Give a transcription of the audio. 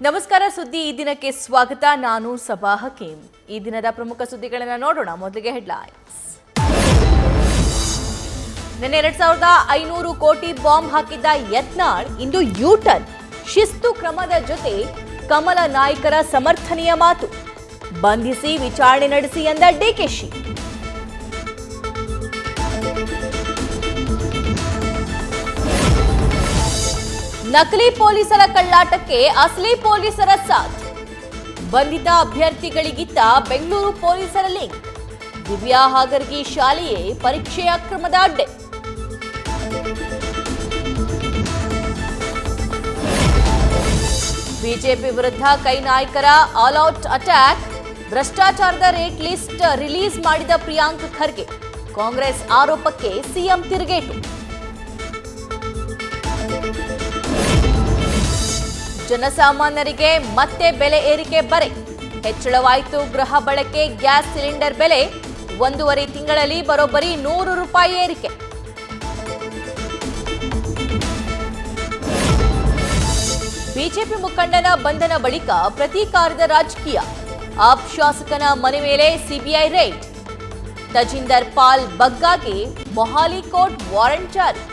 ನಮಸ್ಕಾರ ಸುದ್ದಿ ಈ ದಿನಕ್ಕೆ ಸ್ವಾಗತ ನಾನು ಸಬಾ ಹಕೀಂ ಈ ದಿನದ ಪ್ರಮುಖ ಸುದ್ದಿಗಳನ್ನು ನೋಡೋಣ ಮೊದಲಿಗೆ ಹೆಡ್ಲೈನ್ಸ್ ನಿನ್ನೆ ಎರಡ್ ಸಾವಿರದ ಐನೂರು ಕೋಟಿ ಬಾಂಬ್ ಹಾಕಿದ್ದ ಯತ್ನಾಳ್ ಇಂದು ಯೂಟರ್ನ್ ಶಿಸ್ತು ಕ್ರಮದ ಜೊತೆ ಕಮಲ ನಾಯಕರ ಸಮರ್ಥನೆಯ ಮಾತು ಬಂಧಿಸಿ ವಿಚಾರಣೆ ನಡೆಸಿ ಎಂದ ಡಿಕೆಶಿ ನಕಲಿ ಪೊಲೀಸರ ಕಳ್ಳಾಟಕ್ಕೆ ಅಸಲಿ ಪೊಲೀಸರ ಸಾಥ್ ಬಂಧಿತ ಅಭ್ಯರ್ಥಿಗಳಿಗಿತ್ತ ಬೆಂಗಳೂರು ಪೊಲೀಸರ ಲಿಂಕ್ ದಿವ್ಯಾ ಹಾಗರ್ಗಿ ಶಾಲೆಯೇ ಪರೀಕ್ಷೆ ಅಕ್ರಮದ ಅಡ್ಡೆ ಬಿಜೆಪಿ ವಿರುದ್ಧ ಕೈ ನಾಯಕರ ಆಲ್ ಔಟ್ ಅಟ್ಯಾಕ್ ಭ್ರಷ್ಟಾಚಾರದ ರೇಟ್ ಲಿಸ್ಟ್ ರಿಲೀಸ್ ಮಾಡಿದ ಪ್ರಿಯಾಂಕ್ ಖರ್ಗೆ ಕಾಂಗ್ರೆಸ್ ಆರೋಪಕ್ಕೆ ಸಿಎಂ ತಿರುಗೇಟು ಜನಸಾಮಾನ್ಯರಿಗೆ ಮತ್ತೆ ಬೆಲೆ ಏರಿಕೆ ಬರೆ ಹೆಚ್ಚಳವಾಯಿತು ಗೃಹ ಬಳಕೆ ಗ್ಯಾಸ್ ಸಿಲಿಂಡರ್ ಬೆಲೆ ಒಂದೂವರೆ ತಿಂಗಳಲ್ಲಿ ಬರೋಬ್ಬರಿ ನೂರು ರೂಪಾಯಿ ಏರಿಕೆ ಬಿಜೆಪಿ ಮುಖಂಡನ ಬಂಧನ ಬಳಿಕ ಪ್ರತೀಕಾರದ ರಾಜಕೀಯ ಆಪ್ ಶಾಸಕನ ಮನೆ ಮೇಲೆ ಸಿಬಿಐ ರೈಡ್ ತಜಿಂದರ್ ಪಾಲ್ ಬಗ್ಗಾಗೆ ಮೊಹಾಲಿ ಕೋರ್ಟ್ ವಾರೆಂಟ್ ಜಾರಿ